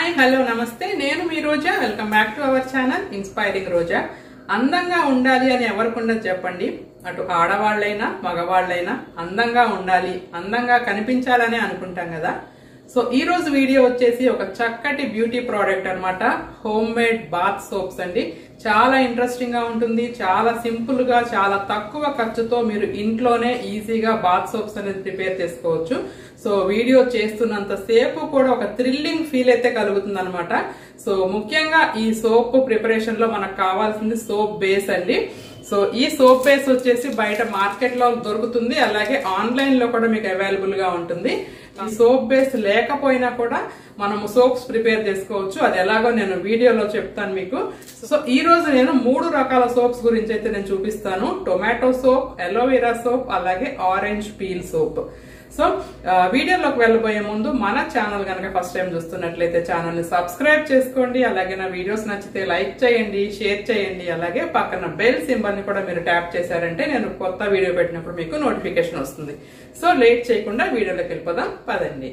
hi hello నమస్తే నేను మీ Roja welcome back to our channel inspiring Roja అందంగా ఉండాలి అని ఎవరికుండా చెప్పండి అటు ఆడవాళ్ళైనా మగవాళ్ళైనా అందంగా ఉండాలి అందంగా కనిపించాలని అనుకుంటాం కదా సో ఈ రోజు వీడియో వచ్చేసి ఒక చక్కటి బ్యూటీ ప్రోడక్ట్ అన్నమాట హోమ్ మేడ్ బాత్ సోప్స్ అండి చాలా ఇంట్రెస్టింగ్ గా ఉంటుంది చాలా సింపుల్ గా చాలా తక్కువ ఖర్చుతో మీరు ఇంట్లోనే ఈజీగా బాత్ సోప్స్ అనేది ప్రిపేర్ చేసుకోవచ్చు సో వీడియో చేస్తున్నంత సేపు కూడా ఒక థ్రిల్లింగ్ ఫీల్ అయితే కలుగుతుంది అనమాట సో ముఖ్యంగా ఈ సోప్ ప్రిపరేషన్ లో మనకు కావాల్సింది సోప్ బేస్ అండి సో ఈ సోప్ బేస్ వచ్చేసి బయట మార్కెట్ లో దొరుకుతుంది అలాగే ఆన్లైన్ లో కూడా మీకు అవైలబుల్ గా ఉంటుంది ఈ సోప్ బేస్ లేకపోయినా కూడా మనము సోప్స్ ప్రిపేర్ చేసుకోవచ్చు అది ఎలాగో నేను వీడియోలో చెప్తాను మీకు సో ఈ రోజు నేను మూడు రకాల సోప్స్ గురించి అయితే నేను చూపిస్తాను టొమాటో సోప్ ఎలోవెరా సోప్ అలాగే ఆరెంజ్ పీల్ సోప్ సో ఆ, వీడియోలోకి వెళ్ళబోయే ముందు మన ఛానల్ కనుక ఫస్ట్ టైం చూస్తున్నట్లయితే ఛానల్ ని సబ్స్క్రైబ్ చేసుకోండి అలాగే నా వీడియోస్ నచ్చితే లైక్ చేయండి షేర్ చేయండి అలాగే పక్కన బెల్ సింబల్ ని కూడా మీరు ట్యాప్ చేశారంటే నేను కొత్త వీడియో పెట్టినప్పుడు మీకు నోటిఫికేషన్ వస్తుంది సో లేట్ చేయకుండా వీడియోలోకి వెళ్ళిపోదాం పదండి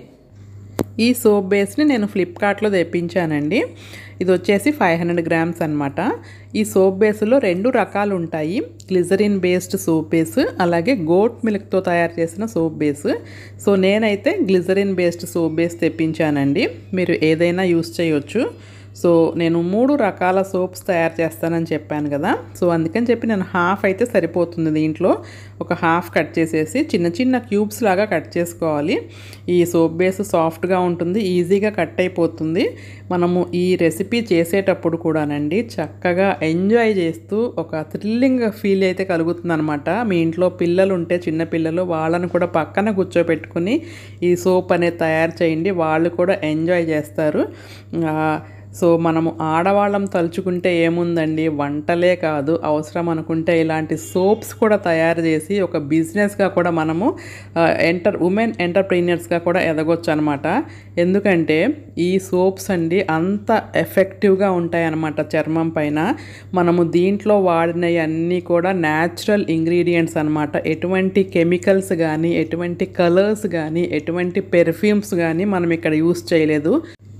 ఈ సోప్ బేస్ని నేను ఫ్లిప్కార్ట్లో తెప్పించానండి ఇది వచ్చేసి ఫైవ్ హండ్రెడ్ గ్రామ్స్ అనమాట ఈ సోప్ బేస్లో రెండు రకాలు ఉంటాయి గ్లిజరిన్ బేస్డ్ సోప్ బేస్ అలాగే గోట్ మిల్క్తో తయారు చేసిన సోప్ బేస్ సో నేనైతే గ్లిజరిన్ బేస్డ్ సోప్ బేస్ తెప్పించానండి మీరు ఏదైనా యూస్ చేయొచ్చు సో నేను మూడు రకాల సోప్స్ తయారు చేస్తానని చెప్పాను కదా సో అందుకని చెప్పి నేను హాఫ్ అయితే సరిపోతుంది దీంట్లో ఒక హాఫ్ కట్ చేసేసి చిన్న చిన్న క్యూబ్స్ లాగా కట్ చేసుకోవాలి ఈ సోప్ బేస్ సాఫ్ట్గా ఉంటుంది ఈజీగా కట్ అయిపోతుంది మనము ఈ రెసిపీ చేసేటప్పుడు కూడానండి చక్కగా ఎంజాయ్ చేస్తూ ఒక థ్రిల్లింగ్ ఫీల్ అయితే కలుగుతుంది అనమాట మీ ఇంట్లో పిల్లలు ఉంటే చిన్న పిల్లలు వాళ్ళని కూడా పక్కన కూర్చోబెట్టుకుని ఈ సోప్ అనేది తయారు చేయండి వాళ్ళు కూడా ఎంజాయ్ చేస్తారు ఆ, సో మనము ఆడవాళ్ళం తలుచుకుంటే ఏముందండి వంటలే కాదు అవసరం అనుకుంటే ఇలాంటి సోప్స్ కూడా తయారు చేసి ఒక బిజినెస్గా కూడా మనము ఆ, ఎంటర్ ఉమెన్ ఎంటర్ప్రీనియర్స్గా కూడా ఎదగొచ్చు అనమాట ఎందుకంటే ఈ సోప్స్ అండి అంత ఎఫెక్టివ్గా ఉంటాయన్నమాట చర్మం పైన మనము దీంట్లో వాడినవి అన్నీ కూడా న్యాచురల్ ఇంగ్రీడియంట్స్ అనమాట ఎటువంటి కెమికల్స్ కానీ ఎటువంటి కలర్స్ కానీ ఎటువంటి పెర్ఫ్యూమ్స్ కానీ మనం ఇక్కడ యూస్ చేయలేదు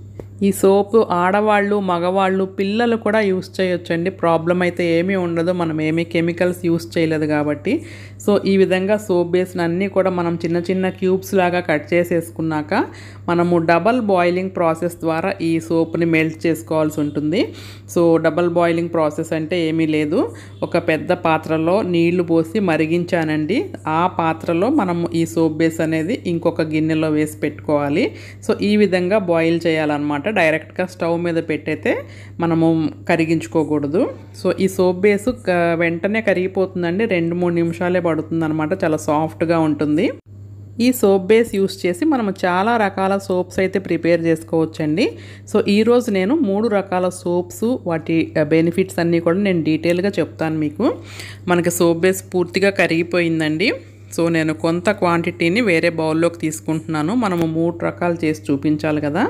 ఈ సోపు ఆడవాళ్ళు మగవాళ్ళు పిల్లలు కూడా యూస్ చేయొచ్చండి ప్రాబ్లం అయితే ఏమీ ఉండదు మనం ఏమీ కెమికల్స్ యూస్ చేయలేదు కాబట్టి సో ఈ విధంగా సోప్ బేస్ని అన్నీ కూడా మనం చిన్న చిన్న క్యూబ్స్ లాగా కట్ చేసేసుకున్నాక మనము డబల్ బాయిలింగ్ ప్రాసెస్ ద్వారా ఈ సోప్ని మెల్ట్ చేసుకోవాల్సి ఉంటుంది సో డబల్ బాయిలింగ్ ప్రాసెస్ అంటే ఏమీ లేదు ఒక పెద్ద పాత్రలో నీళ్లు పోసి మరిగించానండి ఆ పాత్రలో మనము ఈ సోప్ బేస్ అనేది ఇంకొక గిన్నెలో వేసి పెట్టుకోవాలి సో ఈ విధంగా బాయిల్ చేయాలన్నమాట డైరెక్ట్గా స్టవ్ మీద పెట్టయితే మనము కరిగించుకోకూడదు సో ఈ సోప్ బేస్ క- వెంటనే కరిగిపోతుందండి రెండు మూడు నిమిషాలే పడుతుంది అనమాట చాలా సాఫ్ట్గా ఉంటుంది ఈ సోప్ బేస్ యూస్ చేసి మనము చాలా రకాల సోప్స్ అయితే ప్రిపేర్ చేసుకోవచ్చండి సో ఈరోజు నేను మూడు రకాల సోప్స్ వాటి బెనిఫిట్స్ అన్నీ కూడా నేను డీటెయిల్గా చెప్తాను మీకు మనకి సోప్ బేస్ పూర్తిగా కరిగిపోయిందండి సో నేను కొంత క్వాంటిటీని వేరే బౌల్లోకి తీసుకుంటున్నాను మనము మూడు రకాలు చేసి చూపించాలి కదా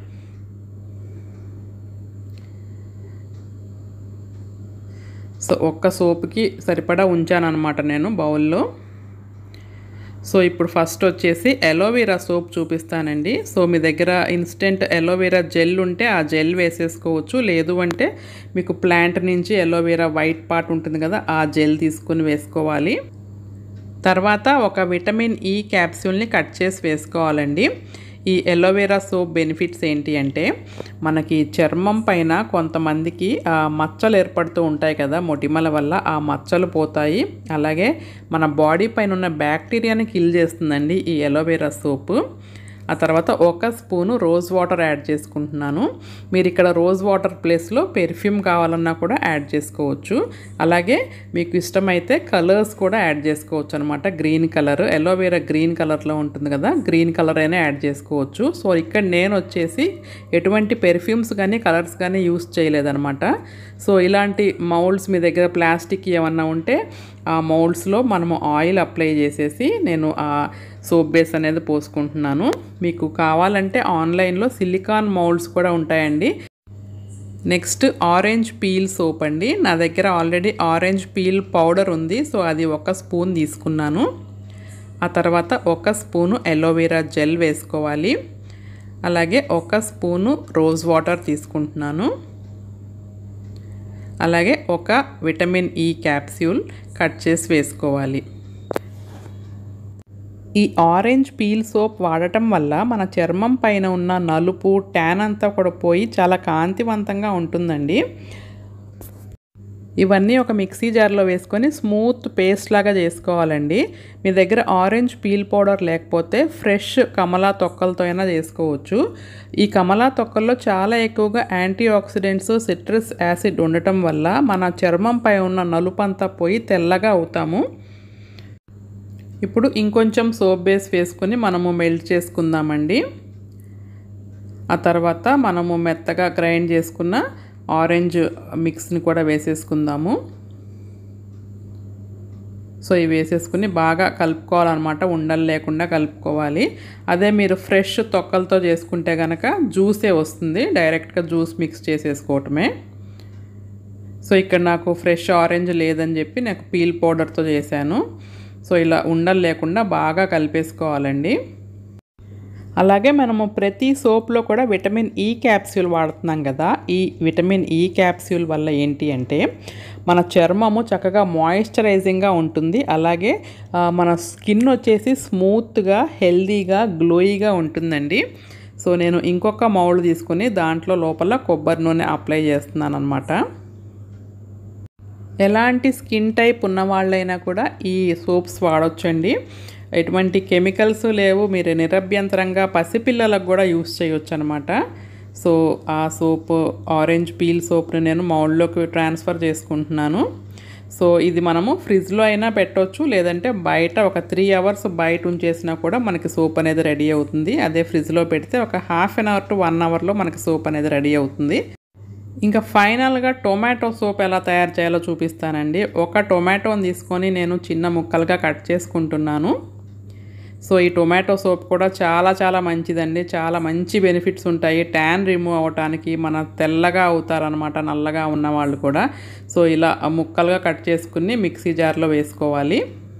సో ఒక్క సోప్కి సరిపడా ఉంచాను అనమాట నేను బౌల్లో సో ఇప్పుడు ఫస్ట్ వచ్చేసి ఎలోవెరా సోప్ చూపిస్తానండి సో మీ దగ్గర ఇన్స్టెంట్ ఎలోవెరా జెల్ ఉంటే ఆ జెల్ వేసేసుకోవచ్చు లేదు అంటే మీకు ప్లాంట్ నుంచి ఎలోవెరా వైట్ పార్ట్ ఉంటుంది కదా ఆ జెల్ తీసుకొని వేసుకోవాలి తర్వాత ఒక విటమిన్ ఈ క్యాప్సూల్ని కట్ చేసి వేసుకోవాలండి ఈ ఎలోవెరా సోప్ బెనిఫిట్స్ ఏంటి అంటే మనకి చర్మం పైన కొంతమందికి ఆ, మచ్చలు ఏర్పడుతూ ఉంటాయి కదా మొటిమల వల్ల ఆ మచ్చలు పోతాయి అలాగే మన బాడీ పైన ఉన్న బ్యాక్టీరియాని కిల్ చేస్తుందండి ఈ ఎలోవెరా సోపు ఆ తర్వాత ఒక స్పూను రోజ్ వాటర్ యాడ్ చేసుకుంటున్నాను మీరు ఇక్కడ రోజ్ వాటర్ ప్లేస్లో పెర్ఫ్యూమ్ కావాలన్నా కూడా యాడ్ చేసుకోవచ్చు అలాగే మీకు ఇష్టమైతే కలర్స్ కూడా యాడ్ చేసుకోవచ్చు అనమాట గ్రీన్ కలర్ ఎలోవేరా గ్రీన్ కలర్లో ఉంటుంది కదా గ్రీన్ కలర్ అయినా యాడ్ చేసుకోవచ్చు సో ఇక్కడ నేను వచ్చేసి ఎటువంటి పెర్ఫ్యూమ్స్ కానీ కలర్స్ కానీ యూస్ చేయలేదన్నమాట సో ఇలాంటి మౌల్డ్స్ మీ దగ్గర ప్లాస్టిక్ ఏమన్నా ఉంటే ఆ మౌల్డ్స్లో మనము ఆయిల్ అప్లై చేసేసి నేను ఆ సోప్ బేస్ అనేది పోసుకుంటున్నాను మీకు కావాలంటే ఆన్లైన్లో సిలికాన్ మౌల్డ్స్ కూడా ఉంటాయండి నెక్స్ట్ ఆరెంజ్ పీల్ సోప్ అండి నా దగ్గర ఆల్రెడీ ఆరెంజ్ పీల్ పౌడర్ ఉంది సో అది ఒక స్పూన్ తీసుకున్నాను ఆ తర్వాత ఒక స్పూను ఎలోవెరా జెల్ వేసుకోవాలి అలాగే ఒక స్పూను రోజ్ వాటర్ తీసుకుంటున్నాను అలాగే ఒక విటమిన్ ఈ క్యాప్స్యూల్ కట్ చేసి వేసుకోవాలి ఈ ఆరెంజ్ పీల్ సోప్ వాడటం వల్ల మన చర్మం పైన ఉన్న నలుపు ట్యాన్ అంతా కూడా పోయి చాలా కాంతివంతంగా ఉంటుందండి ఇవన్నీ ఒక మిక్సీ జార్లో వేసుకొని స్మూత్ పేస్ట్ లాగా చేసుకోవాలండి మీ దగ్గర ఆరెంజ్ పీల్ పౌడర్ లేకపోతే ఫ్రెష్ కమలా తొక్కలతో అయినా చేసుకోవచ్చు ఈ కమలా తొక్కల్లో చాలా ఎక్కువగా యాంటీ ఆక్సిడెంట్స్ సిట్రస్ యాసిడ్ ఉండటం వల్ల మన చర్మంపై ఉన్న నలుపు అంతా పోయి తెల్లగా అవుతాము ఇప్పుడు ఇంకొంచెం సోప్ బేస్ వేసుకొని మనము మెల్ట్ చేసుకుందామండి ఆ తర్వాత మనము మెత్తగా గ్రైండ్ చేసుకున్న ఆరెంజ్ మిక్స్ని కూడా వేసేసుకుందాము సో ఇవి వేసేసుకుని బాగా కలుపుకోవాలన్నమాట ఉండలు లేకుండా కలుపుకోవాలి అదే మీరు ఫ్రెష్ తొక్కలతో చేసుకుంటే కనుక జ్యూసే వస్తుంది డైరెక్ట్గా జ్యూస్ మిక్స్ చేసేసుకోవటమే సో ఇక్కడ నాకు ఫ్రెష్ ఆరెంజ్ లేదని చెప్పి నాకు పీల్ పౌడర్తో చేశాను సో ఇలా ఉండలు లేకుండా బాగా కలిపేసుకోవాలండి అలాగే మనము ప్రతి సోప్లో కూడా విటమిన్ ఈ క్యాప్స్యూల్ వాడుతున్నాం కదా ఈ విటమిన్ ఈ క్యాప్స్యూల్ వల్ల ఏంటి అంటే మన చర్మము చక్కగా మాయిశ్చరైజింగ్గా ఉంటుంది అలాగే మన స్కిన్ వచ్చేసి స్మూత్గా హెల్దీగా గ్లోయిగా ఉంటుందండి సో నేను ఇంకొక మౌల్డ్ తీసుకుని దాంట్లో లోపల కొబ్బరి నూనె అప్లై చేస్తున్నాను అనమాట ఎలాంటి స్కిన్ టైప్ ఉన్న వాళ్ళైనా కూడా ఈ సోప్స్ వాడొచ్చండి ఎటువంటి కెమికల్స్ లేవు మీరు నిరభ్యంతరంగా పసిపిల్లలకు కూడా యూస్ చేయొచ్చు అనమాట సో ఆ సోప్ ఆరెంజ్ పీల్ సోప్ని నేను మౌల్డ్లోకి ట్రాన్స్ఫర్ చేసుకుంటున్నాను సో ఇది మనము ఫ్రిడ్జ్లో అయినా పెట్టవచ్చు లేదంటే బయట ఒక త్రీ అవర్స్ బయట ఉంచేసినా కూడా మనకి సోప్ అనేది రెడీ అవుతుంది అదే ఫ్రిడ్జ్లో పెడితే ఒక half an hour to one అవర్లో మనకి సోప్ అనేది రెడీ అవుతుంది ఇంకా ఫైనల్గా టొమాటో సోప్ ఎలా తయారు చేయాలో చూపిస్తానండి ఒక టొమాటోని తీసుకొని నేను చిన్న ముక్కలుగా కట్ చేసుకుంటున్నాను సో ఈ టొమాటో సోప్ కూడా చాలా చాలా మంచిదండి చాలా మంచి బెనిఫిట్స్ ఉంటాయి ట్యాన్ రిమూవ్ అవ్వటానికి మన తెల్లగా అవుతారనమాట నల్లగా ఉన్న వాళ్ళు కూడా సో ఇలా ముక్కలుగా కట్ చేసుకుని మిక్సీ జార్లో వేసుకోవాలి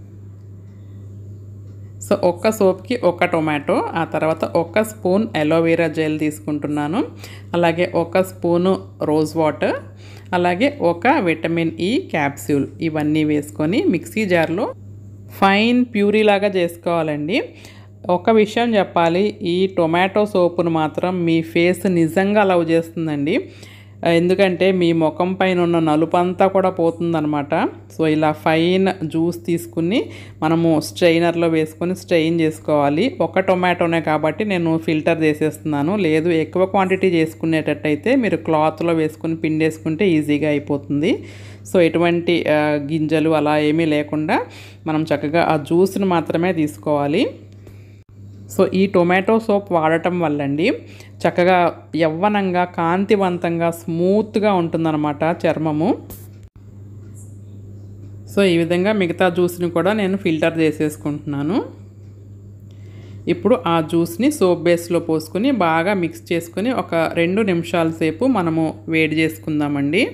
సో ఒక్క సోప్కి ఒక టొమాటో ఆ తర్వాత ఒక స్పూన్ ఎలోవెరా జెల్ తీసుకుంటున్నాను అలాగే ఒక స్పూను రోజ్ వాటర్ అలాగే ఒక విటమిన్ ఈ క్యాప్సూల్ ఇవన్నీ వేసుకొని మిక్సీ జార్లో ఫైన్ ప్యూరీ లాగా చేసుకోవాలండి ఒక విషయం చెప్పాలి ఈ టొమాటో సోపును మాత్రం మీ ఫేస్ నిజంగా లవ్ చేస్తుందండి ఎందుకంటే మీ ముఖం పైన ఉన్న నలుపు అంతా కూడా పోతుందనమాట సో ఇలా ఫైన్ జ్యూస్ తీసుకుని మనము స్ట్రైనర్లో వేసుకొని స్ట్రెయిన్ చేసుకోవాలి ఒక టొమాటోనే కాబట్టి నేను ఫిల్టర్ చేసేస్తున్నాను లేదు ఎక్కువ క్వాంటిటీ చేసుకునేటట్టయితే మీరు క్లాత్లో వేసుకుని పిండేసుకుంటే ఈజీగా అయిపోతుంది సో ఎటువంటి గింజలు అలా ఏమీ లేకుండా మనం చక్కగా ఆ జ్యూస్ని మాత్రమే తీసుకోవాలి సో ఈ టొమాటో సోప్ వాడటం వల్లండి చక్కగా యవ్వనంగా కాంతివంతంగా స్మూత్గా ఉంటుందన్నమాట చర్మము సో ఈ విధంగా మిగతా జ్యూస్ని కూడా నేను ఫిల్టర్ చేసేసుకుంటున్నాను ఇప్పుడు ఆ జ్యూస్ని సోప్ బేస్లో పోసుకొని బాగా మిక్స్ చేసుకొని ఒక రెండు నిమిషాల సేపు మనము వేడి చేసుకుందామండి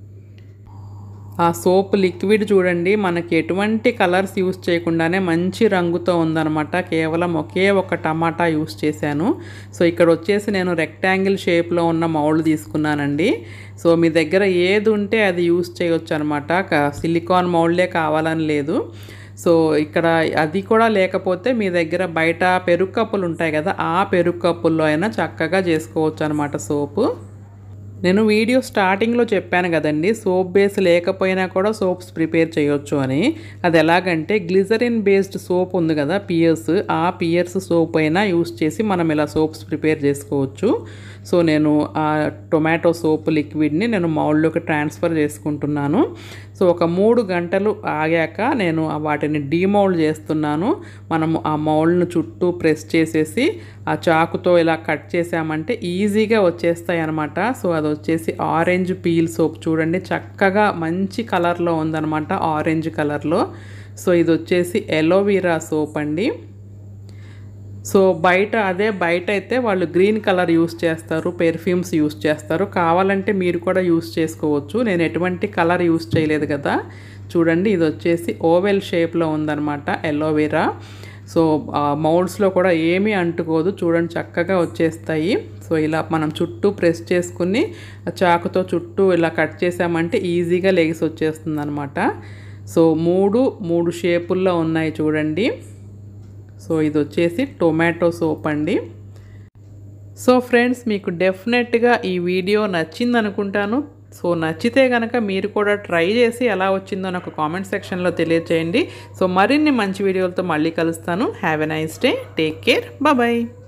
ఆ సోప్ లిక్విడ్ చూడండి మనకి ఎటువంటి కలర్స్ యూస్ చేయకుండానే మంచి రంగుతో ఉందనమాట కేవలం ఒకే ఒక టమాటా యూస్ చేశాను సో ఇక్కడ వచ్చేసి నేను రెక్టాంగిల్ షేప్లో ఉన్న మౌల్డ్ తీసుకున్నానండి సో మీ దగ్గర ఏది ఉంటే అది యూస్ చేయొచ్చు అనమాట సిలికాన్ మౌల్డే కావాలని లేదు సో ఇక్కడ అది కూడా లేకపోతే మీ దగ్గర బయట పెరుగు కప్పులు ఉంటాయి కదా ఆ పెరుగు కప్పుల్లో అయినా చక్కగా చేసుకోవచ్చు అనమాట సోపు నేను వీడియో స్టార్టింగ్లో చెప్పాను కదండి సోప్ బేస్ లేకపోయినా కూడా సోప్స్ ప్రిపేర్ చేయొచ్చు అని అది ఎలాగంటే గ్లిజరిన్ బేస్డ్ సోప్ ఉంది కదా పియర్స్ ఆ పియర్స్ సోప్ అయినా యూస్ చేసి మనం ఇలా సోప్స్ ప్రిపేర్ చేసుకోవచ్చు సో నేను ఆ టొమాటో సోప్ లిక్విడ్ని నేను మౌల్డ్లోకి ట్రాన్స్ఫర్ చేసుకుంటున్నాను సో ఒక మూడు గంటలు ఆగాక నేను వాటిని డీమౌల్డ్ చేస్తున్నాను మనము ఆ మౌల్డ్ను చుట్టూ ప్రెస్ చేసేసి ఆ చాకుతో ఇలా కట్ చేసామంటే ఈజీగా వచ్చేస్తాయి అనమాట సో అది వచ్చేసి ఆరెంజ్ పీల్ సోప్ చూడండి చక్కగా మంచి కలర్లో ఉందన్నమాట ఆరెంజ్ కలర్లో సో ఇది వచ్చేసి ఎలోవీరా సోప్ అండి సో బయట అదే బయట అయితే వాళ్ళు గ్రీన్ కలర్ యూస్ చేస్తారు పెర్ఫ్యూమ్స్ యూస్ చేస్తారు కావాలంటే మీరు కూడా యూస్ చేసుకోవచ్చు నేను ఎటువంటి కలర్ యూస్ చేయలేదు కదా చూడండి ఇది వచ్చేసి ఓవెల్ షేప్లో ఉందన్నమాట ఎలోవెరా సో మౌల్డ్స్లో కూడా ఏమీ అంటుకోదు చూడండి చక్కగా వచ్చేస్తాయి సో ఇలా మనం చుట్టూ ప్రెస్ చేసుకుని ఆ చాకుతో చుట్టూ ఇలా కట్ చేసామంటే ఈజీగా లెగిసి వచ్చేస్తుంది అనమాట సో మూడు మూడు షేపుల్లో ఉన్నాయి చూడండి సో ఇది వచ్చేసి టొమాటో సోప్ అండి సో ఫ్రెండ్స్ మీకు డెఫినెట్గా ఈ వీడియో నచ్చింది అనుకుంటాను సో నచ్చితే కనుక మీరు కూడా ట్రై చేసి ఎలా వచ్చిందో నాకు కామెంట్ సెక్షన్లో తెలియచేయండి సో మరిన్ని మంచి వీడియోలతో మళ్ళీ కలుస్తాను have a nice day take care bye